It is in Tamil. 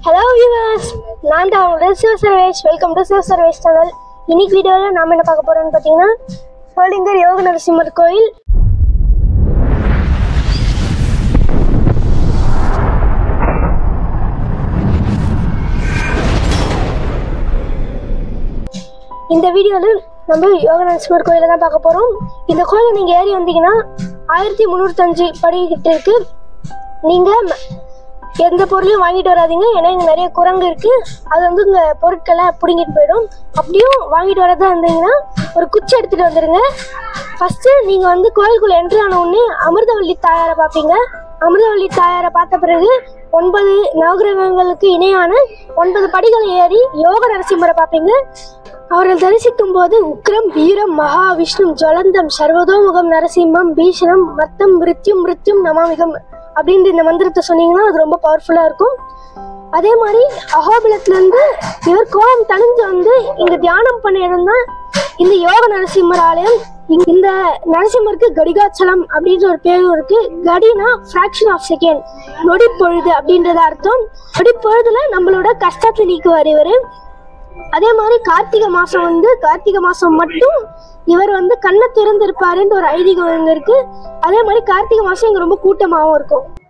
ஹலோ வியூவர்ஸ் நான் தான் உங்களோட Siva Sarvesh welcome to Siva Sarvesh channel இன்னைக்கு வீடியோவில் நாம் என்ன பார்க்க போகிறோம்னு பார்த்தீங்கன்னா சோளிங்கர் யோக நரசிம்மர் கோயில் இந்த வீடியோவில் நம்ம யோக நரசிம்மர் கோயிலை தான் பார்க்க போகிறோம் இந்த கோயிலை நீங்கள் ஏறி வந்தீங்கன்னா ஆயிரத்தி முந்நூற்றஞ்சு படிக்கிட்டு இருக்கு நீங்கள் எந்த பொருளையும் வாங்கிட்டு வராதீங்க ஏன்னா இங்கே நிறைய குரங்கு இருக்குது அது வந்து இங்கே பொருட்களை பிடுங்கிட்டு போயிடும் அப்படியும் வாங்கிட்டு வரதா இருந்தீங்கன்னா ஒரு குச்சி எடுத்துகிட்டு வந்துடுங்க ஃபஸ்ட்டு நீங்கள் வந்து கோயிலுக்குள்ளே என்ட்ரி ஆன உடனே அமிர்தவள்ளி தாயாரை பார்ப்பீங்க அமிர்தவள்ளி தாயாரை பார்த்த பிறகு ஒன்பது நவகிரகங்களுக்கு இணையான ஒன்பது படிகளை ஏறி யோக நரசிம்மரை பார்ப்பீங்க அவரை தரிசிக்கும் போது உக்ரம் வீரம் மகாவிஷ்ணு ஜலந்தம் சர்வதோமுகம் நரசிம்மம் பீஷணம் மத்தம் மிருத்யும் மிருத்யும் நமாமிகம் அப்படின்ற இந்த மந்திரத்தை சொன்னீங்கன்னா அது ரொம்ப பவர்ஃபுல்லாக இருக்கும் அதே மாதிரி அகோபிலத்துலேருந்து இவர் கோபம் தணிஞ்சு வந்து இங்கே தியானம் பண்ண இடம் தான் இந்த யோக நரசிம்மர் ஆலயம் இங்க- இந்த நரசிம்மருக்கு கடிகாச்சலம் அப்படின்ற ஒரு பேரும் இருக்கு கடினா ஃப்ராக்ஷன் ஆஃப் செகண்ட் நொடி பொழுது அப்படின்றது அர்த்தம் நொடி பொழுதுல நம்மளோட கஷ்டத்தை நீக்குவார் இவர் அதே மாதிரி கார்த்திகை மாசம் வந்து கார்த்திகை மாசம் மட்டும் இவர் வந்து கண்ணை திறந்திருப்பாருன்ற ஒரு ஐதீகம் இங்க இருக்கு அதே மாதிரி கார்த்திகை மாசம் இங்க ரொம்ப கூட்டமாகவும் இருக்கும்